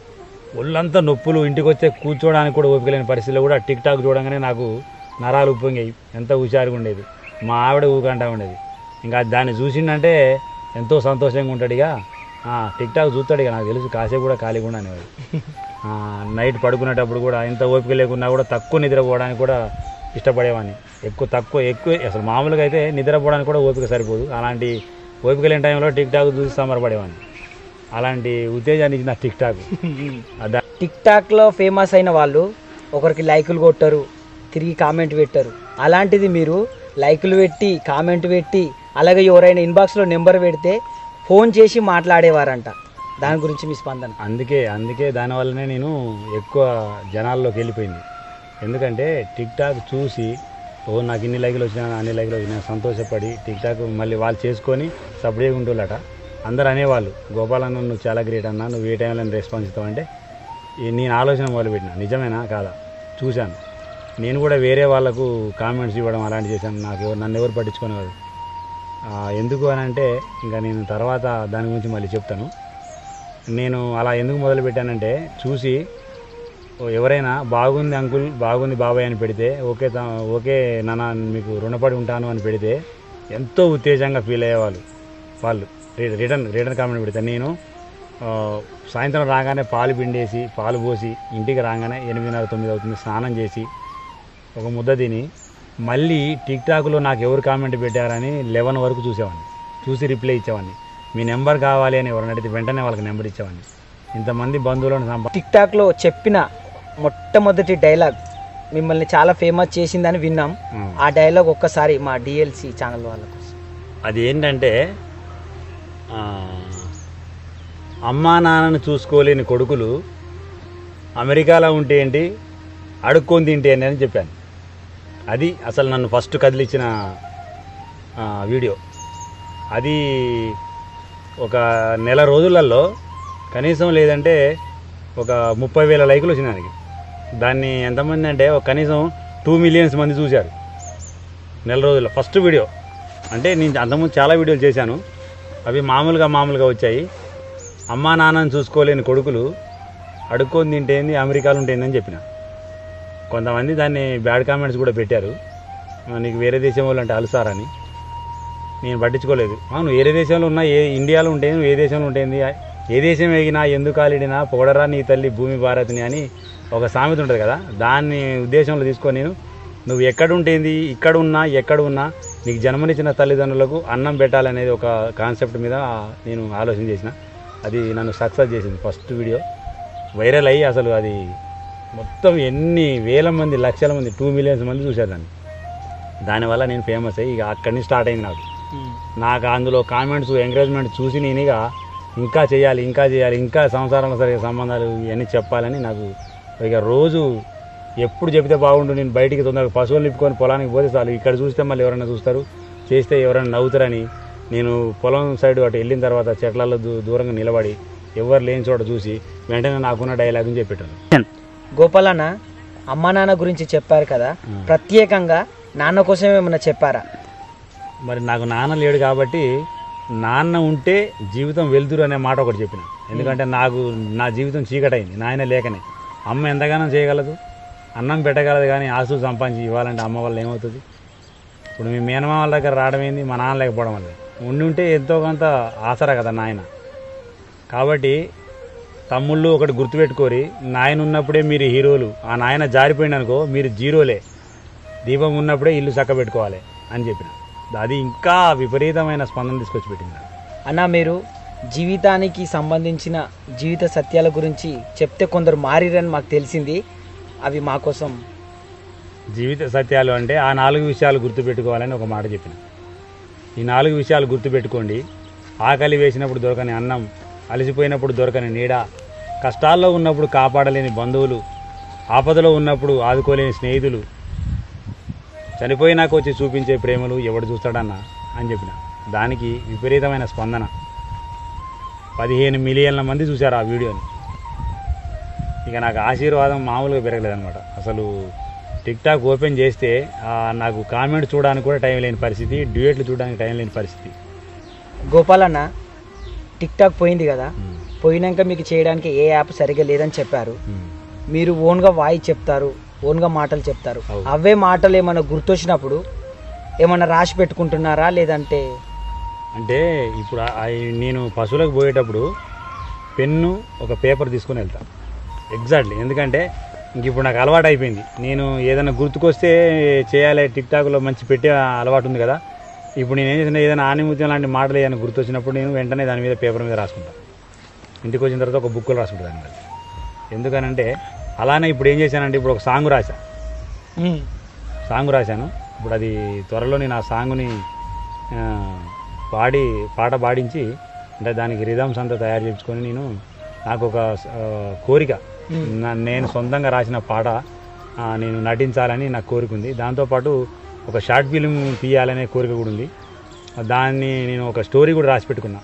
ఒళ్ళంతా నొప్పులు ఇంటికి వచ్చే కూర్చోడానికి కూడా ఓపిక లేని పరిస్థితిలో కూడా టిక్ టాక్ చూడంగానే నాకు నరాలు ఉప్పొంగాయి ఎంత హుషారుగా ఉండేది మా ఆవిడ ఊకంటా ఉండేది ఇంకా దాన్ని చూసిండంటే ఎంతో సంతోషంగా ఉంటాడు ఇక ఆ, టిక్ టాక్ చూస్తాడు ఇక నాకు తెలుసు కాసేపు కూడా ఖాళీగా ఉండి అనేవాడు ఆ, నైట్ పడుకునేటప్పుడు కూడా ఎంత ఓపిక లేకున్నా కూడా తక్కువ నిద్రపోవడానికి కూడా ఇష్టపడేవాడిని ఎక్కువ తక్కువ ఎక్కువ అసలు మామూలుగా అయితే నిద్రపోవడానికి కూడా ఓపిక సరిపోదు అలాంటి ఓపిక లేని టైంలో టిక్ టాక్ చూసి సమరపడేవాడిని అలాంటి ఉత్తేజాన్ని ఇచ్చిన టిక్ టాక్ అదా టిక్ టాక్లో ఫేమస్ అయిన వాళ్ళు ఒకరికి లైకులు కొట్టారు తిరిగి కామెంట్ పెట్టారు అలాంటిది మీరు లైకులు పెట్టి కామెంట్ పెట్టి అలాగే ఎవరైనా ఇన్బాక్స్లో నెంబర్ పెడితే ఫోన్ చేసి మాట్లాడేవారంట దాని గురించి మీ స్పందన అందుకే అందుకే దానివల్లనే నేను ఎక్కువ జనాల్లోకి వెళ్ళిపోయింది ఎందుకంటే టిక్ టాక్ చూసి ఓ నాకు ఇన్ని లైకులు వచ్చినా అన్ని లైకులు వచ్చినా సంతోషపడి టిక్ టాక్ మళ్ళీ వాళ్ళు చేసుకొని సపరేట్గా ఉంటుందట అందరు అనేవాళ్ళు గోపాలన్న నువ్వు చాలా గ్రేట్ అన్నా నువ్వు ఏ టైంలో రెస్పాన్స్ ఇస్తావంటే ఈ నేను ఆలోచన మొదలుపెట్టిన నిజమేనా కాదా చూశాను నేను కూడా వేరే వాళ్ళకు కామెంట్స్ ఇవ్వడం అలాంటి చేశాను నాకు ఎవరు నన్ను ఎవరు పట్టించుకునేవారు ఆ, ఎందుకు అని అంటే ఇంకా నేను తర్వాత దాని గురించి మళ్ళీ చెప్తాను నేను అలా ఎందుకు మొదలు పెట్టానంటే చూసి ఓ ఎవరైనా బాగుంది అంకుల్ బాగుంది బాబాయ్ అని పెడితే ఓకే తా- ఓకే నాన్న మీకు రుణపడి ఉంటాను అని పెడితే ఎంతో ఉత్తేజంగా ఫీల్ అయ్యేవాళ్ళు వాళ్ళు రి- రిటర్న్ రిటర్న్ కామెంట్ పెడితే నేను ఆ, సాయంత్రం రాగానే పాలు పిండేసి పాలు పోసి ఇంటికి రాగానే ఎనిమిదిన్నర తొమ్మిది అవుతుంది స్నానం చేసి ఒక ముద్ద తిని మళ్ళీ టిక్ టాక్లో నాకు ఎవరు కామెంట్ పెట్టారని లెవెన్ వరకు చూసేవాడిని చూసి రిప్లై ఇచ్చేవాడిని మీ నెంబర్ కావాలి అని ఎవరైనా అడిగితే వెంటనే వాళ్ళకి నెంబర్ ఇచ్చేవాడిని ఇంతమంది బంధువులను సంపా టిక్ టాక్లో చెప్పిన మొట్టమొదటి డైలాగ్ మిమ్మల్ని చాలా ఫేమస్ చేసిందని విన్నాం ఆ. ఆ డైలాగ్ ఒక్కసారి మా డిఎల్సి ఛానల్ వాళ్ళకు అది ఏంటంటే ఆ, అమ్మా నాన్నను చూసుకోలేని కొడుకులు అమెరికాలో ఉంటే ఏంటి అడుక్కొని తింటే ఏంటి అని చెప్పాను అది అసలు నన్ను ఫస్ట్ కదిలిచ్చిన ఆ, వీడియో అది ఒక నెల రోజులలో కనీసం లేదంటే ఒక ముప్పై వేల లైకులు వచ్చినాయి దానికి దాన్ని ఎంతమంది అంటే ఒక కనీసం టూ మిలియన్స్ మంది చూశారు నెల రోజుల్లో ఫస్ట్ వీడియో అంటే నేను అంతకుముందు చాలా వీడియోలు చేశాను అవి మామూలుగా మామూలుగా వచ్చాయి అమ్మా నాన్నని చూసుకోలేని కొడుకులు అడుక్కొని తింటేంది అమెరికాలో ఉంటేందని చెప్పిన కొంతమంది దాన్ని బ్యాడ్ కామెంట్స్ కూడా పెట్టారు ఆ, నీకు వేరే దేశం వాళ్ళు అంటే అలుసారని నేను పట్టించుకోలేదు అవును వేరే దేశంలో ఉన్నా ఏ ఇండియాలో ఉంటే ఏ దేశంలో ఉంటుంది ఏ దేశం ఎగినా ఎందుకు కాలిడినా పొగడరా నీ తల్లి భూమి భారత్ని అని ఒక సామెత ఉంటుంది కదా దాన్ని ఉద్దేశంలో తీసుకొని నేను నువ్వు ఎక్కడ ఉంటేంది ఇక్కడ ఉన్నా ఎక్కడ ఉన్నా నీకు జన్మనిచ్చిన తల్లిదండ్రులకు అన్నం పెట్టాలనేది ఒక కాన్సెప్ట్ మీద నేను ఆలోచన చేసిన అది నన్ను సక్సెస్ చేసింది ఫస్ట్ వీడియో వైరల్ అయ్యి అసలు అది మొత్తం ఎన్ని వేల మంది లక్షల మంది టూ మిలియన్స్ మంది చూశారు దాన్ని దానివల్ల నేను ఫేమస్ అయ్యి ఇక అక్కడి నుంచి స్టార్ట్ అయింది నాకు నాకు అందులో కామెంట్స్ ఎంకరేజ్మెంట్ చూసి నేను ఇక ఇంకా చేయాలి ఇంకా చేయాలి ఇంకా సంసారంలో సరిగ్గా సంబంధాలు ఇవన్నీ చెప్పాలని నాకు ఇక రోజు ఎప్పుడు చెప్తే బాగుండు నేను బయటికి తొందరగా పశువులు నిప్పుకొని పొలానికి పోతే చాలు ఇక్కడ చూస్తే మళ్ళీ ఎవరైనా చూస్తారు చేస్తే ఎవరైనా నవ్వుతారని నేను పొలం సైడ్ అటు వెళ్ళిన తర్వాత చెట్లలో దూ దూరంగా నిలబడి ఎవరు లేని చోట చూసి వెంటనే నాకున్న డైలాగ్ని చెప్పేటాను గోపాలన్న అమ్మా నాన్న గురించి చెప్పారు కదా మ్మ్. ప్రత్యేకంగా నాన్న కోసం ఏమైనా చెప్పారా మరి నాకు నాన్న లేడు కాబట్టి నాన్న ఉంటే జీవితం వెలుతురు అనే మాట ఒకటి చెప్పిన ఎందుకంటే నాకు నా జీవితం చీకటైంది నాయన లేకనే అమ్మ ఎంతగానో చేయగలదు అన్నం పెట్టగలదు కానీ ఆస్తులు సంపాదించి ఇవ్వాలంటే అమ్మ వల్ల ఏమవుతుంది ఇప్పుడు మీ మేనమామ దగ్గర రావడం ఏంది మా నాన్న లేకపోవడం వల్ల ఉండి ఉంటే ఎంతో కొంత ఆసరా కదా నాయన కాబట్టి తమ్ముళ్ళు ఒకటి గుర్తుపెట్టుకోరి నాయన ఉన్నప్పుడే మీరు హీరోలు ఆ నాయన జారిపోయింది అనుకో మీరు జీరోలే దీపం ఉన్నప్పుడే ఇల్లు చక్కబెట్టుకోవాలి అని చెప్పిన అది ఇంకా విపరీతమైన స్పందన తీసుకొచ్చి పెట్టింది నాకు. అన్న మీరు జీవితానికి సంబంధించిన జీవిత సత్యాల గురించి చెప్తే కొందరు మారిరని మాకు తెలిసింది అవి మా కోసం జీవిత సత్యాలు అంటే ఆ నాలుగు విషయాలు గుర్తుపెట్టుకోవాలని ఒక మాట చెప్పిన ఈ నాలుగు విషయాలు గుర్తుపెట్టుకోండి ఆకలి వేసినప్పుడు దొరకని అన్నం అలసిపోయినప్పుడు దొరకని నీడ కష్టాల్లో ఉన్నప్పుడు కాపాడలేని బంధువులు ఆపదలో ఉన్నప్పుడు ఆదుకోలేని స్నేహితులు చనిపోయినాక వచ్చి చూపించే ప్రేమలు ఎవడు చూస్తాడన్న అని చెప్పిన దానికి విపరీతమైన స్పందన పదిహేను మిలియన్ల మంది చూశారు ఆ వీడియోని ఇక నాకు ఆశీర్వాదం మామూలుగా పెరగలేదన్నమాట అసలు టిక్ టాక్ ఓపెన్ చేస్తే ఆ, నాకు కామెంట్ చూడడానికి కూడా టైం లేని పరిస్థితి డ్యూయెట్లు చూడడానికి టైం లేని పరిస్థితి గోపాలన్న టిక్ టాక్ పోయింది కదా పోయినాక మీకు చేయడానికి ఏ యాప్ సరిగా లేదని చెప్పారు మీరు ఓన్గా వాయి చెప్తారు ఓన్గా మాటలు చెప్తారు అవును. అవే మాటలు ఏమైనా గుర్తొచ్చినప్పుడు ఏమైనా రాసి పెట్టుకుంటున్నారా లేదంటే అంటే ఇప్పుడు ఆ- ఆ- నేను పశువులకు పోయేటప్పుడు పెన్ను ఒక పేపర్ తీసుకొని వెళ్తాను ఎగ్జాక్ట్లీ ఎందుకంటే ఇంక ఇప్పుడు నాకు అలవాటు అయిపోయింది నేను ఏదైనా గుర్తుకొస్తే చేయాలి టిక్ టాక్లో మంచి పెట్టే అలవాటు ఉంది కదా ఇప్పుడు నేను ఏం చేసిన ఏదైనా ఆనిముత్యం లాంటి మాటలు ఏదైనా గుర్తొచ్చినప్పుడు నేను వెంటనే దాని మీద పేపర్ మీద రాసుకుంటాను ఇంటికి వచ్చిన తర్వాత ఒక బుక్లో రాసుకుంటాను దాని మీద ఎందుకనంటే అలానే ఇప్పుడు ఏం చేశానంటే ఇప్పుడు ఒక సాంగ్ రాశా సాంగ్ రాశాను ఇప్పుడు అది త్వరలో నేను ఆ సాంగ్ని ఆ, పాడి పాట పాడించి అంటే దానికి రిథమ్స్ అంతా తయారు చేసుకొని నేను నాకు ఒక ఆ, కోరిక నా- నేను సొంతంగా రాసిన పాట ఆ, నేను నటించాలని నాకు కోరిక ఉంది దాంతోపాటు ఒక షార్ట్ ఫిలిం తీయాలనే కోరిక కూడా ఉంది దాన్ని నేను ఒక స్టోరీ కూడా రాసి పెట్టుకున్నా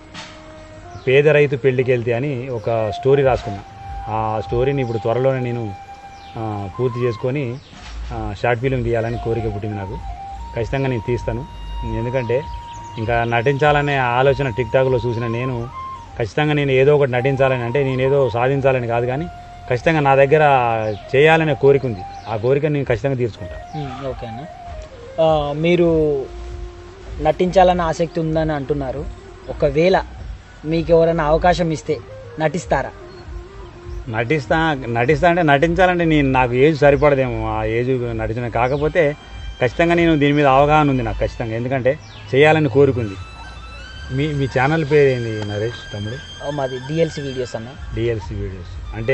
పేద రైతు పెళ్లికి వెళ్తే అని ఒక స్టోరీ రాసుకున్నా ఆ స్టోరీని ఇప్పుడు త్వరలోనే నేను ఆ, పూర్తి చేసుకొని ఆ, షార్ట్ ఫిలిం తీయాలని కోరిక పుట్టింది నాకు ఖచ్చితంగా నేను తీస్తాను ఎందుకంటే ఇంకా నటించాలనే ఆలోచన టిక్ టాక్లో చూసిన నేను ఖచ్చితంగా నేను ఏదో ఒకటి నటించాలని అంటే నేను ఏదో సాధించాలని కాదు కానీ ఖచ్చితంగా నా దగ్గర చేయాలనే కోరిక ఉంది ఆ కోరిక నేను ఖచ్చితంగా తీర్చుకుంటాను ఉమ్, ఓకే అన్న ఆ, మీరు నటించాలన్న ఆసక్తి ఉందని అంటున్నారు ఒకవేళ మీకు ఎవరైనా అవకాశం ఇస్తే నటిస్తారా నటిస్తా నటిస్తా అంటే నటించాలంటే నేను నాకు ఏజ్ సరిపడదేమో ఆ ఏజ్ నటించిన కాకపోతే ఖచ్చితంగా నేను దీని మీద అవగాహన ఉంది నాకు ఖచ్చితంగా ఎందుకంటే చేయాలని కోరుకుంది మీ మీ ఛానల్ పేరు ఏంది నరేష్ తమ్ముడు ఓ, మాది డిఎల్సి వీడియోస్ అన్న డిఎల్సి వీడియోస్ అంటే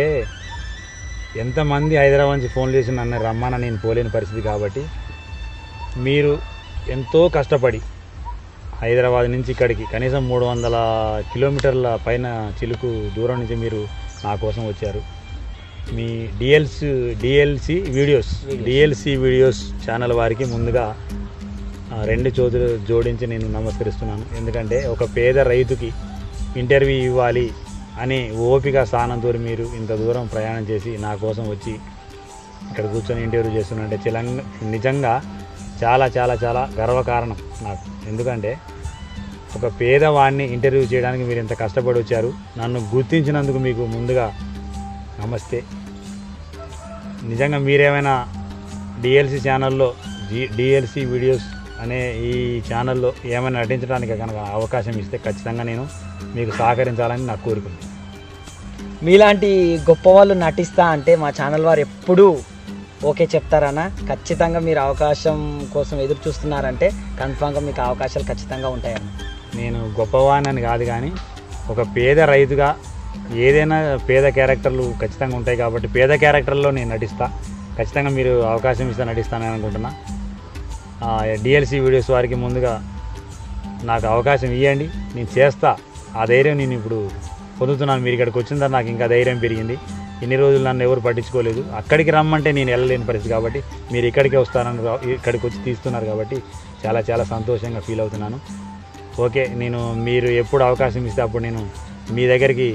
ఎంతమంది హైదరాబాద్ నుంచి ఫోన్ చేసి నన్ను రమ్మని నేను పోలేని పరిస్థితి కాబట్టి మీరు ఎంతో కష్టపడి హైదరాబాద్ నుంచి ఇక్కడికి కనీసం మూడు వందల కిలోమీటర్ల పైన చిలుకు దూరం నుంచి మీరు నా కోసం వచ్చారు మీ DLC DLC videos DLC videos channel వారికి ముందుగా ఆ, రెండు చేతులు జోడించి నేను నమస్కరిస్తున్నాను ఎందుకంటే ఒక పేద రైతుకి ఇంటర్వ్యూ ఇవ్వాలి అని ఓపిక స్థానంతో మీరు ఇంత దూరం ప్రయాణం చేసి నా కోసం వచ్చి ఇక్కడ కూర్చొని ఇంటర్వ్యూ చేస్తున్నంటే చిలంగ నిజంగా చాలా చాలా చాలా గర్వకారణం నాకు ఎందుకంటే ఒక పేదవాడిని ఇంటర్వ్యూ చేయడానికి మీరు ఇంత కష్టపడి వచ్చారు నన్ను గుర్తించినందుకు మీకు ముందుగా నమస్తే నిజంగా మీరేమైనా డిఎల్సి ఛానల్లో జి డిఎల్సి వీడియోస్ అనే ఈ ఛానల్లో ఏమైనా నటించడానికి కనుక అవకాశం ఇస్తే ఖచ్చితంగా నేను మీకు సహకరించాలని నాకు కోరుకుంది మీలాంటి గొప్ప వాళ్ళు నటిస్తా అంటే మా ఛానల్ వారు ఎప్పుడూ ఓకే చెప్తారన్నా ఖచ్చితంగా మీరు అవకాశం కోసం ఎదురు చూస్తున్నారంటే కన్ఫామ్గా మీకు అవకాశాలు ఖచ్చితంగా ఉంటాయన్న నేను గొప్పవాణని కాదు కానీ ఒక పేద రైతుగా ఏదైనా పేద క్యారెక్టర్లు ఖచ్చితంగా ఉంటాయి కాబట్టి పేద క్యారెక్టర్లో నేను నటిస్తా ఖచ్చితంగా మీరు అవకాశం ఇస్తే నటిస్తానని అనుకుంటున్నా డిఎల్సి వీడియోస్ వారికి ముందుగా నాకు అవకాశం ఇవ్వండి నేను చేస్తా ఆ ధైర్యం నేను ఇప్పుడు పొందుతున్నాను మీరు ఇక్కడికి వచ్చిన తర్వాత నాకు ఇంకా ధైర్యం పెరిగింది ఇన్ని రోజులు నన్ను ఎవరు పట్టించుకోలేదు అక్కడికి రమ్మంటే నేను వెళ్ళలేని పరిస్థితి కాబట్టి మీరు ఇక్కడికే వస్తానని రా- ఇక్కడికి వచ్చి తీస్తున్నారు కాబట్టి చాలా చాలా సంతోషంగా ఫీల్ అవుతున్నాను ఓకే నేను మీరు ఎప్పుడు అవకాశం ఇస్తే అప్పుడు నేను మీ దగ్గరికి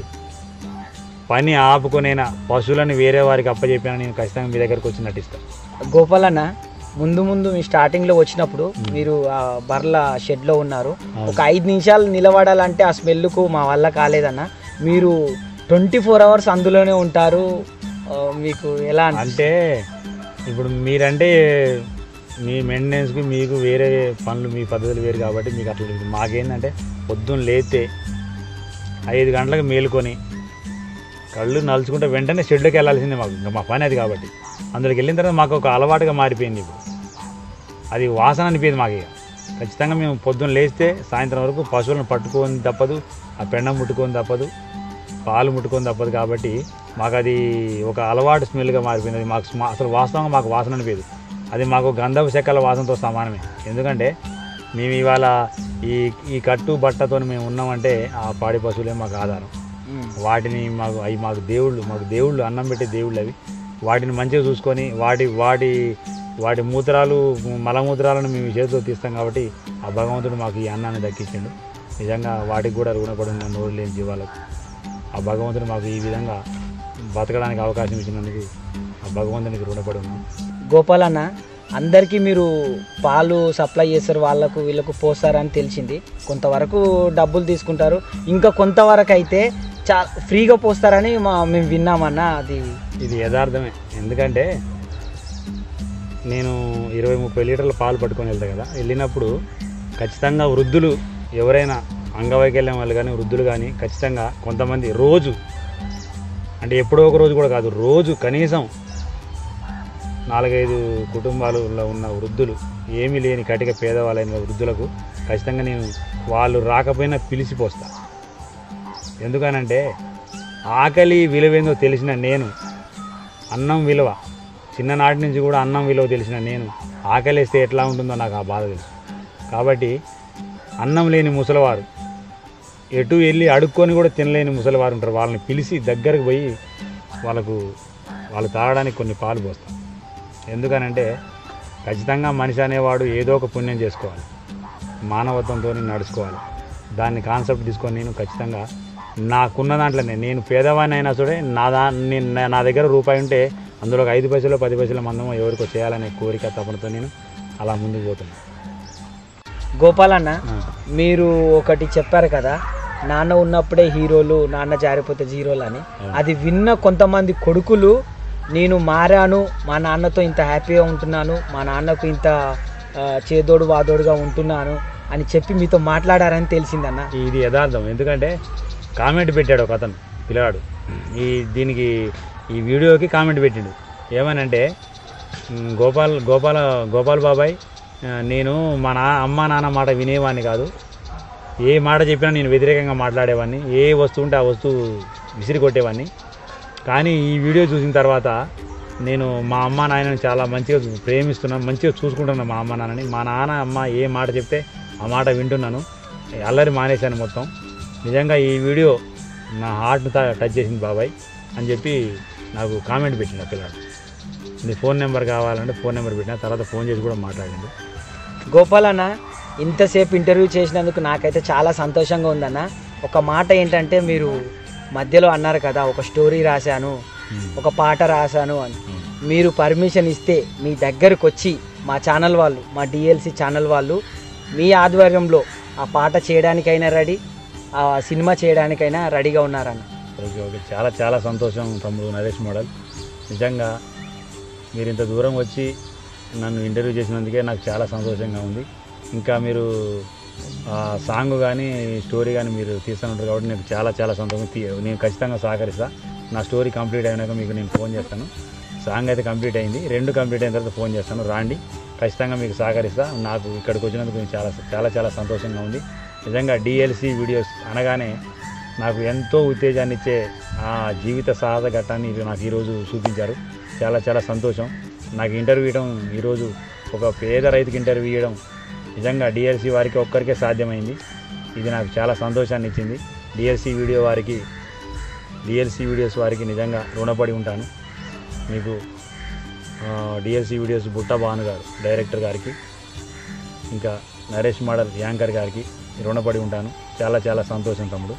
పని ఆపుకొనైనా పశువులను వేరే వారికి అప్పచెప్పినా నేను ఖచ్చితంగా మీ దగ్గరికి వచ్చి నటిస్తాను గోపాల్ అన్న ముందు ముందు మీ స్టార్టింగ్లో వచ్చినప్పుడు మీరు ఆ బర్ల షెడ్లో ఉన్నారు ఒక ఐదు నిమిషాలు నిలబడాలంటే ఆ స్మెల్కు మా వల్ల కాలేదన్న మీరు ట్వంటీ ఫోర్ అవర్స్ అందులోనే ఉంటారు ఆ, మీకు ఎలా అనిపిస్తుంది? అంటే ఇప్పుడు మీరంటే మీ మెయింటెనెన్స్కి మీకు వేరే పనులు మీ పద్ధతులు వేరు కాబట్టి మీకు అట్లా లేదు. మాకేందంటే పొద్దున్న లేతే ఐదు గంటలకు మేలుకొని కళ్ళు నలుచుకుంటే వెంటనే షెడ్లోకి వెళ్ళాల్సిందే మాకు ఇంకా మా పని అది కాబట్టి అందులోకి వెళ్ళిన తర్వాత మాకు ఒక అలవాటుగా మారిపోయింది ఇప్పుడు అది వాసన అనిపించింది మాకు ఇక ఖచ్చితంగా మేము పొద్దున్న లేస్తే సాయంత్రం వరకు పశువులను పట్టుకొని తప్పదు ఆ పెండం ముట్టుకొని తప్పదు పాలు ముట్టుకొని తప్పదు కాబట్టి మాకు అది ఒక అలవాటు స్మెల్గా మారిపోయింది అది మాకు స్మ- అసలు వాస్తవంగా మాకు వాసన అనిపించదు అది మాకు గంధపు చెక్కల వాసనతో సమానమే ఎందుకంటే మేము ఇవాళ ఈ ఈ కట్టు బట్టతో మేము ఉన్నామంటే ఆ పాడి పశువులే మాకు ఆధారం ఉమ్. వాటిని మాకు అవి మాకు దేవుళ్ళు మాకు దేవుళ్ళు అన్నం పెట్టే దేవుళ్ళు అవి వాటిని మంచిగా చూసుకొని వాటి వాటి వాటి మూత్రాలు మలమూత్రాలను మేము ఈ చేతితో తీస్తాం కాబట్టి ఆ భగవంతుడు మాకు ఈ అన్నాన్ని దక్కించాడు నిజంగా వాటికి కూడా రుణపడి ఉన్న నోరు లేని జీవాలకు ఆ భగవంతుడు మాకు ఈ విధంగా బతకడానికి అవకాశం ఇచ్చినందుకు ఆ భగవంతునికి రుణపడి ఉన్నాం గోపాల్ అన్న అందరికీ మీరు పాలు సప్లై చేస్తారు వాళ్ళకు వీళ్ళకు పోస్తారని తెలిసింది కొంతవరకు డబ్బులు తీసుకుంటారు ఇంకా కొంతవరకు అయితే చా ఫ్రీగా పోస్తారని మా మేము విన్నామన్న అది ఇది యథార్థమే ఎందుకంటే నేను ఇరవై ముప్పై లీటర్ల పాలు పట్టుకొని వెళ్తా కదా వెళ్ళినప్పుడు ఖచ్చితంగా వృద్ధులు ఎవరైనా అంగవైకల్యం వాళ్ళు కానీ వృద్ధులు కానీ ఖచ్చితంగా కొంతమంది రోజు అంటే ఎప్పుడో ఒక రోజు కూడా కాదు రోజు కనీసం నాలుగైదు కుటుంబాలలో ఉన్న వృద్ధులు ఏమీ లేని కటిక పేదవాళ్ళైన వృద్ధులకు ఖచ్చితంగా నేను వాళ్ళు రాకపోయినా పిలిచిపోస్తా ఎందుకనంటే ఆకలి విలువేందో తెలిసిన నేను అన్నం విలువ చిన్ననాటి నుంచి కూడా అన్నం విలువ తెలిసిన నేను ఆకలిస్తే ఎట్లా ఉంటుందో నాకు ఆ బాధ తెలుసు కాబట్టి అన్నం లేని ముసలివారు ఎటు వెళ్ళి అడుక్కొని కూడా తినలేని ముసలి వారు ఉంటారు వాళ్ళని పిలిచి దగ్గరకు పోయి వాళ్ళకు వాళ్ళు తాగడానికి కొన్ని పాలు పోస్తాం ఎందుకనంటే ఖచ్చితంగా మనిషి అనేవాడు ఏదో ఒక పుణ్యం చేసుకోవాలి మానవత్వంతో నడుచుకోవాలి దాన్ని కాన్సెప్ట్ తీసుకొని నేను ఖచ్చితంగా నాకున్న దాంట్లోనే నేను పేదవాడిని అయినా సరే నా దా నేను నా- నా దగ్గర రూపాయి ఉంటే అందులో ఒక ఐదు పైసలు పది పైసల మందమో ఎవరికో చేయాలనే కోరిక తపనతో నేను అలా ముందుకు పోతున్నాను గోపాలన్న ఆ. మీరు ఒకటి చెప్పారు కదా నాన్న ఉన్నప్పుడే హీరోలు నాన్న జారిపోతే జీరోలు అని అది విన్న కొంతమంది కొడుకులు నేను మారాను మా నాన్నతో ఇంత హ్యాపీగా ఉంటున్నాను మా నాన్నకు ఇంత ఆ, చేదోడు వాదోడుగా ఉంటున్నాను అని చెప్పి మీతో మాట్లాడారని తెలిసిందన్న ఇది యథార్థం ఎందుకంటే కామెంట్ పెట్టాడు ఒక అతను పిల్లగాడు ఈ దీనికి ఈ వీడియోకి కామెంట్ పెట్టిండు ఏమనంటే "ఉమ్, గోపాల్ గోపాల గోపాల్ బాబాయ్ ఆ, నేను మా నా అమ్మ నాన్న మాట వినేవాడిని కాదు ఏ మాట చెప్పినా నేను వ్యతిరేకంగా మాట్లాడేవాడిని ఏ వస్తువు ఉంటే ఆ వస్తువు విసిరి కొట్టేవాడిని కానీ ఈ వీడియో చూసిన తర్వాత నేను మా అమ్మ నాయనని చాలా మంచిగా ప్రేమిస్తున్నాను మంచిగా చూసుకుంటున్నాను మా అమ్మ నాన్నని మా నాన్న అమ్మ ఏ మాట చెప్తే ఆ మాట వింటున్నాను అల్లరి మానేశాను మొత్తం నిజంగా ఈ వీడియో నా హార్ట్ను టచ్ చేసింది బాబాయ్ అని చెప్పి నాకు కామెంట్ పెట్టిండు ఆ పిల్లాడు నీ ఫోన్ నెంబర్ కావాలంటే ఫోన్ నెంబర్ పెట్టిన తర్వాత ఫోన్ చేసి కూడా మాట్లాడిండు గోపాలన్న ఇంతసేపు ఇంటర్వ్యూ చేసినందుకు నాకైతే చాలా సంతోషంగా ఉందన్న ఒక మాట ఏంటంటే మీరు మధ్యలో అన్నారు కదా ఒక స్టోరీ రాశాను ఒక పాట రాశాను అని మీరు పర్మిషన్ ఇస్తే మీ దగ్గరకు వచ్చి మా ఛానల్ వాళ్ళు మా డిఎల్సి ఛానల్ వాళ్ళు మీ ఆధ్వర్యంలో ఆ పాట చేయడానికైనా రెడీ ఆ సినిమా చేయడానికైనా రెడీగా ఉన్నారన్న ఓకే ఓకే చాలా చాలా సంతోషం తమ్ముడు నరేష్ మోడల్ నిజంగా మీరు ఇంత దూరం వచ్చి నన్ను ఇంటర్వ్యూ చేసినందుకే నాకు చాలా సంతోషంగా ఉంది ఇంకా మీరు ఆ సాంగ్ కానీ స్టోరీ కానీ మీరు తీస్తున్నారు కాబట్టి నాకు చాలా చాలా సంతోషం తీ- నేను ఖచ్చితంగా సహకరిస్తా నా స్టోరీ కంప్లీట్ అయినాక మీకు నేను ఫోన్ చేస్తాను సాంగ్ అయితే కంప్లీట్ అయింది రెండు కంప్లీట్ అయిన తర్వాత ఫోన్ చేస్తాను రాండి ఖచ్చితంగా మీకు సహకరిస్తా నాకు ఇక్కడికి వచ్చినందుకు నేను చాలా చాలా చాలా సంతోషంగా ఉంది నిజంగా డిఎల్సి వీడియోస్ అనగానే నాకు ఎంతో ఉత్తేజాన్ని ఇచ్చే ఆ జీవిత సాహస ఘట్టాన్ని ఇది నాకు ఈరోజు చూపించారు చాలా చాలా సంతోషం నాకు ఇంటర్వ్యూ ఇవ్వడం ఈరోజు ఒక పేద రైతుకి ఇంటర్వ్యూ ఇవ్వడం నిజంగా డిఎల్సి వారికి ఒక్కరికే సాధ్యమైంది ఇది నాకు చాలా సంతోషాన్ని ఇచ్చింది డిఎల్సి వీడియో వారికి డిఎల్సి వీడియోస్ వారికి నిజంగా రుణపడి ఉంటాను మీకు డిఎల్సి వీడియోస్ బుట్ట భాను గారు డైరెక్టర్ గారికి ఇంకా నరేష్ మోడల్ యాంకర్ గారికి రుణపడి ఉంటాను చాలా చాలా సంతోషం తమ్ముడు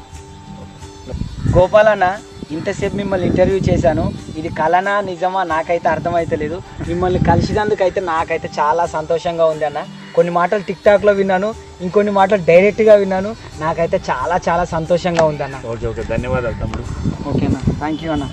గోపాలన్న ఇంతసేపు మిమ్మల్ని ఇంటర్వ్యూ చేశాను ఇది కలనా నిజమా నాకైతే అర్థమైతలేదు మిమ్మల్ని కలిసినందుకు అయితే నాకైతే చాలా సంతోషంగా ఉంది అన్న కొన్ని మాటలు టిక్ టాక్లో విన్నాను ఇంకొన్ని మాటలు డైరెక్ట్గా విన్నాను నాకైతే చాలా చాలా సంతోషంగా ఉంది అన్న ఓకే ఓకే ధన్యవాదాలు తమ్ముడు ఓకేనా థ్యాంక్ యూ అన్న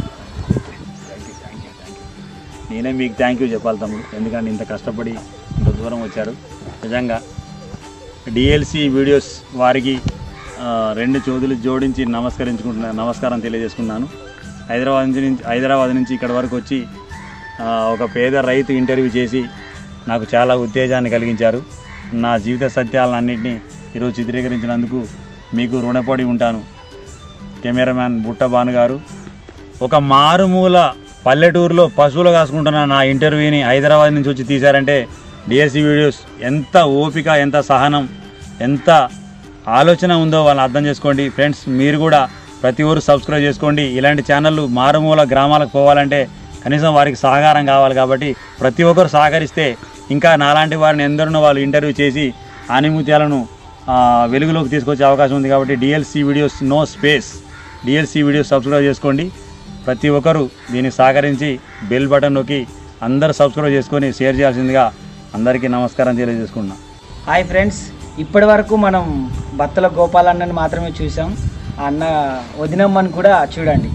నేనే మీకు థ్యాంక్ యూ చెప్పాలి తమ్ముడు ఎందుకంటే ఇంత కష్టపడి ఇంత దూరం వచ్చారు నిజంగా డిఎల్సి వీడియోస్ వారికి ఆ, రెండు చోదులు జోడించి నమస్కరించుకుంటున్నా నమస్కారం తెలియజేసుకున్నాను హైదరాబాద్ నుంచి నుంచి- హైదరాబాద్ నుంచి ఇక్కడ వరకు వచ్చి ఆ, ఒక పేద రైతు ఇంటర్వ్యూ చేసి నాకు చాలా ఉత్తేజాన్ని కలిగించారు నా జీవిత సత్యాలన్నింటినీ ఈరోజు చిత్రీకరించినందుకు మీకు రుణపడి ఉంటాను కెమెరామ్యాన్ బుట్ట భాను గారు ఒక మారుమూల పల్లెటూరులో పశువులు కాసుకుంటున్న నా ఇంటర్వ్యూని హైదరాబాద్ నుంచి వచ్చి తీశారంటే డిఎస్సి వీడియోస్ ఎంత ఓపిక ఎంత సహనం ఎంత ఆలోచన ఉందో వాళ్ళని అర్థం చేసుకోండి ఫ్రెండ్స్ మీరు కూడా ప్రతి ఊరు సబ్స్క్రైబ్ చేసుకోండి ఇలాంటి ఛానళ్ళు మారుమూల గ్రామాలకు పోవాలంటే కనీసం వారికి సహకారం కావాలి కాబట్టి ప్రతి ఒక్కరు సహకరిస్తే ఇంకా నాలాంటి వారిని ఎందరినో వాళ్ళు ఇంటర్వ్యూ చేసి ఆనిముత్యాలను ఆ, వెలుగులోకి తీసుకొచ్చే అవకాశం ఉంది కాబట్టి DLC videos no space DLC videos subscribe చేసుకోండి ప్రతి ఒక్కరూ దీన్ని సహకరించి బెల్ బటన్ నొక్కి అందరూ సబ్స్క్రైబ్ చేసుకొని షేర్ చేయాల్సిందిగా అందరికీ నమస్కారం తెలియజేసుకున్నా హాయ్ ఫ్రెండ్స్ ఇప్పటి వరకు మనం బత్తల గోపాల్ అన్నని మాత్రమే చూసాం ఆ అన్న వదినమ్మని కూడా చూడండి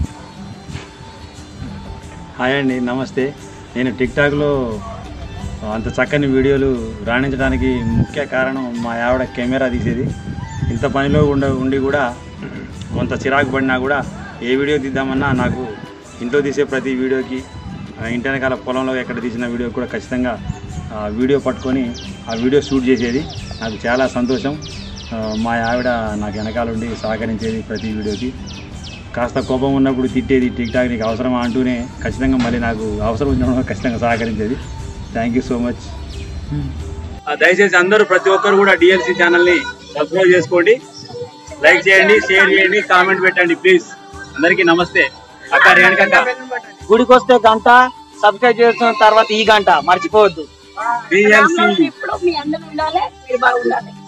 హాయ్ అండి నమస్తే నేను టిక్టాక్లో అంత చక్కని వీడియోలు రాణించడానికి ముఖ్య కారణం మా ఆవిడ కెమెరా తీసేది ఇంత పనిలో ఉండ ఉండి కూడా కొంత చిరాకు పడినా కూడా ఏ వీడియో తీద్దామన్నా నాకు ఇంట్లో తీసే ప్రతి వీడియోకి ఆ, ఇంటి వెనకాల పొలంలో ఎక్కడ తీసిన వీడియో కూడా ఖచ్చితంగా ఆ వీడియో పట్టుకొని ఆ వీడియో షూట్ చేసేది నాకు చాలా సంతోషం ఆ, మా ఆవిడ నాకు వెనకాల ఉండి సహకరించేది ప్రతి వీడియోకి కాస్త కోపం ఉన్నప్పుడు తిట్టేది టిక్ టాక్ నీకు అవసరమా అంటూనే ఖచ్చితంగా మళ్ళీ నాకు అవసరం ఉన్నప్పుడు ఖచ్చితంగా సహకరించేది థ్యాంక్ యూ సో మచ్ దయచేసి అందరూ ప్రతి ఒక్కరు కూడా డిఎల్సి ఛానల్ని సబ్స్క్రైబ్ చేసుకోండి లైక్ చేయండి షేర్ చేయండి కామెంట్ పెట్టండి ప్లీజ్ అందరికీ నమస్తే అక్క రేణుక అక్క గుడికి వస్తే గంట సబ్స్క్రైబ్ చేస్తున్న తర్వాత ఈ గంట మర్చిపోవద్దు BLC. ఇప్పుడు మీ అందరూ ఉండాలి మీరు బాగుండాలి